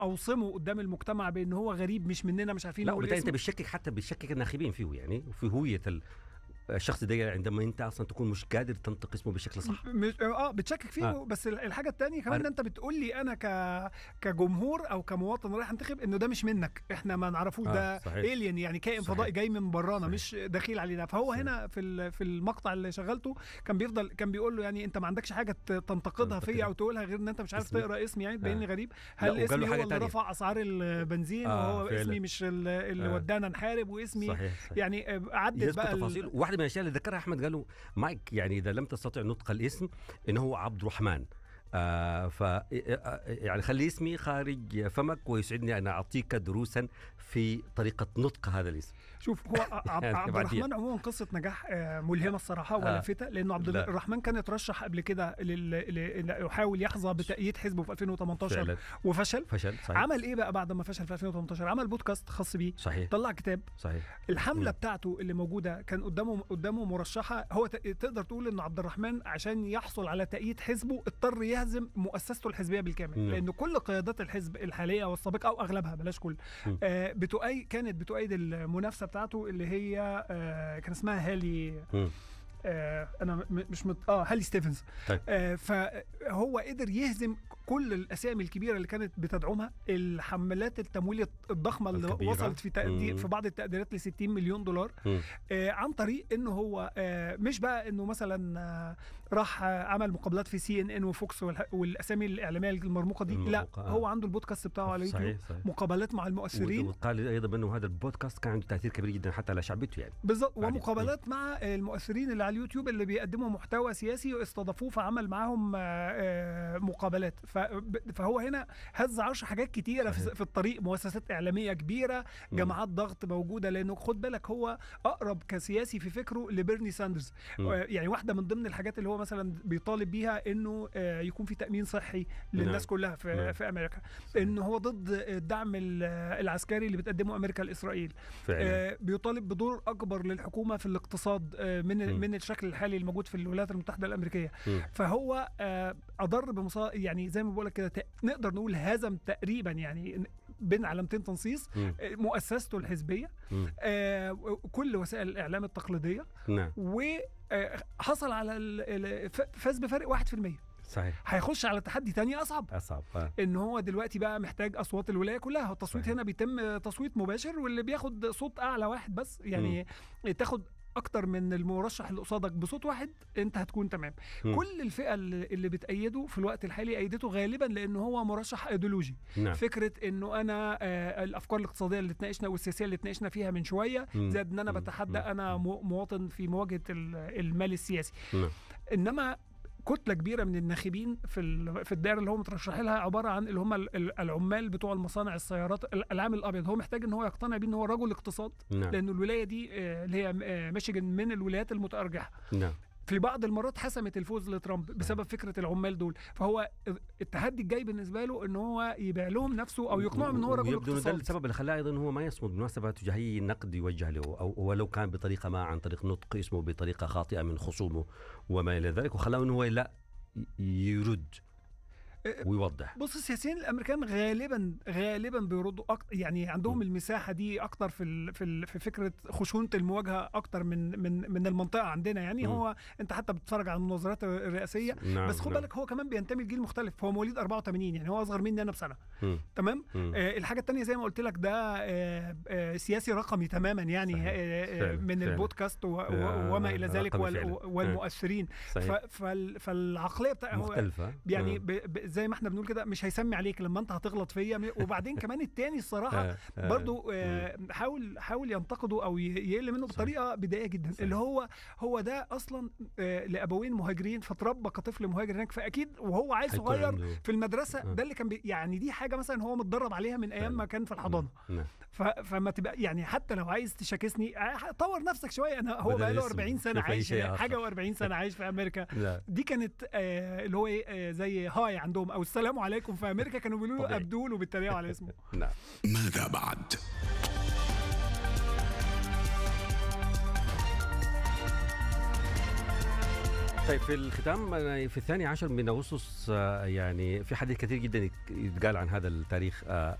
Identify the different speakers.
Speaker 1: اوصمه قدام المجتمع بان هو غريب مش مننا مش عارفين
Speaker 2: لا
Speaker 1: نقول
Speaker 2: وبالتالي انت
Speaker 1: اسمه.
Speaker 2: بتشكك حتى بتشكك الناخبين فيه يعني وفي هويه ال- الشخص ده عندما انت اصلا تكون مش قادر تنطق اسمه بشكل صح
Speaker 1: مش اه بتشكك فيه
Speaker 2: آه.
Speaker 1: آه. بس ال- الحاجه الثانيه كمان
Speaker 2: أنا-
Speaker 1: ان انت بتقول لي انا ك كجمهور او كمواطن رايح انتخب انه ده مش منك احنا ما نعرفوش
Speaker 2: آه،
Speaker 1: ده
Speaker 2: صحيح.
Speaker 1: الين يعني كائن
Speaker 2: صحيح.
Speaker 1: فضائي جاي من برانا
Speaker 2: صحيح.
Speaker 1: مش دخيل علينا فهو
Speaker 2: صحيح.
Speaker 1: هنا في ال- في المقطع اللي شغلته كان بيفضل كان بيقول له يعني انت ما عندكش حاجه ت- تنتقدها فيا
Speaker 2: تنتقدها.
Speaker 1: او تقولها غير ان انت مش عارف
Speaker 2: اسمي.
Speaker 1: تقرا اسمي يعني تبين لي
Speaker 2: آه.
Speaker 1: غريب
Speaker 2: لا،
Speaker 1: هل
Speaker 2: وقال له
Speaker 1: اسمي هو
Speaker 2: حاجة
Speaker 1: اللي
Speaker 2: تانية.
Speaker 1: رفع اسعار البنزين
Speaker 2: آه،
Speaker 1: وهو
Speaker 2: فعلا.
Speaker 1: اسمي مش ال- اللي
Speaker 2: آه.
Speaker 1: ودانا نحارب واسمي
Speaker 2: صحيح, صحيح.
Speaker 1: يعني آه، عدت
Speaker 2: يذكر
Speaker 1: بقى ال-
Speaker 2: تفاصيل وواحده من الاشياء اللي ذكرها احمد قالوا مايك يعني اذا لم تستطع نطق الاسم انه هو عبد الرحمن آه ف يعني خلي اسمي خارج فمك ويسعدني ان اعطيك دروسا في طريقه نطق هذا الاسم
Speaker 1: شوف هو عبد,
Speaker 2: يعني
Speaker 1: عبد
Speaker 2: بعدين.
Speaker 1: الرحمن عموما قصه نجاح آه، ملهمه الصراحه ولافته لانه عبد
Speaker 2: لا.
Speaker 1: الرحمن كان اترشح قبل كده لل- ل- يحاول يحظى بتأييد حزبه في 2018
Speaker 2: فعلا
Speaker 1: وفشل
Speaker 2: فشل صحيح
Speaker 1: عمل ايه بقى بعد ما فشل في 2018 عمل بودكاست خاص بيه
Speaker 2: صحيح
Speaker 1: طلع كتاب
Speaker 2: صحيح
Speaker 1: الحمله
Speaker 2: مم.
Speaker 1: بتاعته اللي موجوده كان قدامه قدامه مرشحه هو ت- تقدر تقول ان عبد الرحمن عشان يحصل على تأييد حزبه اضطر يهزم مؤسسته الحزبيه بالكامل
Speaker 2: نعم.
Speaker 1: لان كل قيادات الحزب الحاليه والسابقه او اغلبها بلاش كل
Speaker 2: مم.
Speaker 1: آه بتؤيد كانت بتؤيد المنافسه بتاعته اللي هي آه كان اسمها هالي
Speaker 2: مم.
Speaker 1: آه انا م- مش مت... اه هالي ستيفنز
Speaker 2: طيب.
Speaker 1: آه فهو قدر يهزم كل الاسامي الكبيره اللي كانت بتدعمها الحملات التمويل الضخمه اللي
Speaker 2: الكبيرة.
Speaker 1: وصلت في تقدير
Speaker 2: مم.
Speaker 1: في بعض التقديرات ل 60 مليون دولار
Speaker 2: مم.
Speaker 1: آه عن طريق انه هو آه مش بقى انه مثلا آه راح آه عمل مقابلات في سي ان ان وفوكس والح- والاسامي الاعلاميه المرموقه دي لا
Speaker 2: المرموقة، آه.
Speaker 1: هو عنده البودكاست بتاعه على يوتيوب
Speaker 2: صحيح صحيح
Speaker 1: مقابلات مع المؤثرين
Speaker 2: وقال ايضا انه هذا البودكاست كان عنده تاثير كبير جدا حتى على شعبيته يعني
Speaker 1: بالظبط
Speaker 2: بعدين.
Speaker 1: ومقابلات مع المؤثرين اللي على اليوتيوب اللي بيقدموا محتوى سياسي واستضافوه فعمل معاهم آه، آه، مقابلات ف- فهو هنا هز عرش حاجات كتيره في
Speaker 2: صحيح.
Speaker 1: في الطريق مؤسسات اعلاميه كبيره
Speaker 2: مم.
Speaker 1: جماعات ضغط موجوده لانه خد بالك هو اقرب كسياسي في فكره لبيرني ساندرز
Speaker 2: مم.
Speaker 1: آه، يعني واحده من ضمن الحاجات اللي هو مثلا بيطالب بيها انه آه، يكون في تامين صحي للناس
Speaker 2: نعم.
Speaker 1: كلها في
Speaker 2: نعم.
Speaker 1: في امريكا ان هو ضد الدعم ال- العسكري اللي بتقدمه امريكا لاسرائيل
Speaker 2: فعلا
Speaker 1: آه، بيطالب بدور اكبر للحكومه في الاقتصاد آه، من
Speaker 2: مم.
Speaker 1: من الشكل الحالي الموجود في الولايات المتحده الامريكيه
Speaker 2: مم.
Speaker 1: فهو آه، اضر بمصا يعني زي ما بقول لك كده ت- نقدر نقول هزم تقريبا يعني بين علامتين تنصيص
Speaker 2: مم.
Speaker 1: آه، مؤسسته الحزبيه
Speaker 2: مم.
Speaker 1: آه، كل وسائل الاعلام التقليديه
Speaker 2: نعم
Speaker 1: وحصل على ال- ال- ف- فاز بفرق 1%
Speaker 2: صحيح
Speaker 1: هيخش على تحدي تاني اصعب
Speaker 2: اصعب آه.
Speaker 1: ان هو دلوقتي بقى محتاج اصوات الولايه كلها هو التصويت
Speaker 2: صحيح.
Speaker 1: هنا بيتم تصويت مباشر واللي بياخد صوت اعلى واحد بس يعني تاخد اكتر من المرشح اللي قصادك بصوت واحد انت هتكون تمام
Speaker 2: مم.
Speaker 1: كل الفئه اللي اللي بتأيده في الوقت الحالي ايدته غالبا لانه هو مرشح ايديولوجي
Speaker 2: نعم
Speaker 1: فكره انه انا آه الافكار الاقتصاديه اللي اتناقشنا والسياسيه اللي اتناقشنا فيها من شويه
Speaker 2: مم.
Speaker 1: زائد ان انا
Speaker 2: مم.
Speaker 1: بتحدى
Speaker 2: مم.
Speaker 1: انا مو- مواطن في مواجهه ال- المال السياسي
Speaker 2: نعم.
Speaker 1: انما كتله كبيره من الناخبين في ال- في الدائره اللي هو مترشح لها عباره عن اللي هم ال- ال- العمال بتوع المصانع السيارات ال- العامل الابيض هو محتاج ان هو يقتنع بيه ان هو رجل اقتصاد
Speaker 2: نعم
Speaker 1: لانه الولايه دي آه، اللي هي آه، ميشيغان من الولايات المتارجحه
Speaker 2: نعم
Speaker 1: في بعض المرات حسمت الفوز لترامب بسبب فكره العمال دول فهو التحدي الجاي بالنسبه له ان هو يبيع لهم نفسه او يقنعهم ان هو رجل
Speaker 2: يبدو انه ده
Speaker 1: اقتصاد
Speaker 2: السبب اللي خلاه ايضا هو ما يصمد بالمناسبه تجاه اي نقد يوجه له او ولو كان بطريقه ما عن طريق نطق اسمه بطريقه خاطئه من خصومه وما الى ذلك وخلاه انه هو لا ي- يرد ويوضح
Speaker 1: بص السياسيين الامريكان غالبا غالبا بيردوا أكتر يعني عندهم
Speaker 2: م.
Speaker 1: المساحه دي اكتر في ال في, ال في فكره خشونه المواجهه اكتر من من من المنطقه عندنا يعني
Speaker 2: م.
Speaker 1: هو انت حتى بتتفرج على المناظرات الرئاسيه
Speaker 2: نعم
Speaker 1: بس خد
Speaker 2: نعم.
Speaker 1: بالك هو كمان بينتمي لجيل مختلف هو مواليد 84 يعني هو اصغر مني انا بسنه
Speaker 2: مم.
Speaker 1: تمام
Speaker 2: مم.
Speaker 1: آه الحاجه الثانيه زي ما قلت لك ده آه آه سياسي رقمي تماما يعني
Speaker 2: صحيح.
Speaker 1: آه آه
Speaker 2: فعلا.
Speaker 1: من
Speaker 2: فعلا.
Speaker 1: البودكاست و-
Speaker 2: آه،
Speaker 1: و- وما الى ذلك
Speaker 2: رقمي
Speaker 1: وال
Speaker 2: فعلا.
Speaker 1: والمؤثرين ف-
Speaker 2: صحيح
Speaker 1: فال- فالعقليه بتاع هو
Speaker 2: مختلفه
Speaker 1: يعني
Speaker 2: آه.
Speaker 1: ب... ب... زي ما احنا بنقول كده مش هيسمي عليك لما انت هتغلط فيا م- وبعدين كمان التاني الصراحه
Speaker 2: آه، آه.
Speaker 1: برضو آه حاول حاول ينتقده او ي- يقل منه
Speaker 2: صحيح.
Speaker 1: بطريقه بدائيه جدا
Speaker 2: صحيح.
Speaker 1: اللي هو هو ده اصلا آه لابوين مهاجرين فتربى كطفل مهاجر هناك فاكيد وهو عيل
Speaker 2: هيكون
Speaker 1: صغير
Speaker 2: عنده-
Speaker 1: في المدرسه
Speaker 2: آه.
Speaker 1: ده اللي كان بي يعني دي حاجه مثلا هو متدرب عليها من ايام
Speaker 2: فعلا.
Speaker 1: ما كان في الحضانه
Speaker 2: نعم
Speaker 1: ف... فما تبقى يعني حتى لو عايز تشاكسني آه، طور نفسك شويه انا هو
Speaker 2: بدل
Speaker 1: بقى له
Speaker 2: اسم.
Speaker 1: 40 سنه
Speaker 2: شوف أي
Speaker 1: عايش
Speaker 2: شيء
Speaker 1: هناك،
Speaker 2: آخر.
Speaker 1: حاجه و40 سنه عايش في امريكا
Speaker 2: لا
Speaker 1: دي كانت آه اللي هو ايه آه زي هاي عندهم او السلام عليكم في امريكا كانوا بيقولوا له
Speaker 2: طبيعي.
Speaker 1: ابدول وبيتريقوا على اسمه
Speaker 2: نعم
Speaker 3: ماذا بعد؟
Speaker 2: طيب في الختام أنا في الثاني عشر من اغسطس آه، يعني في حديث كثير جدا يت- يتقال عن هذا التاريخ آه،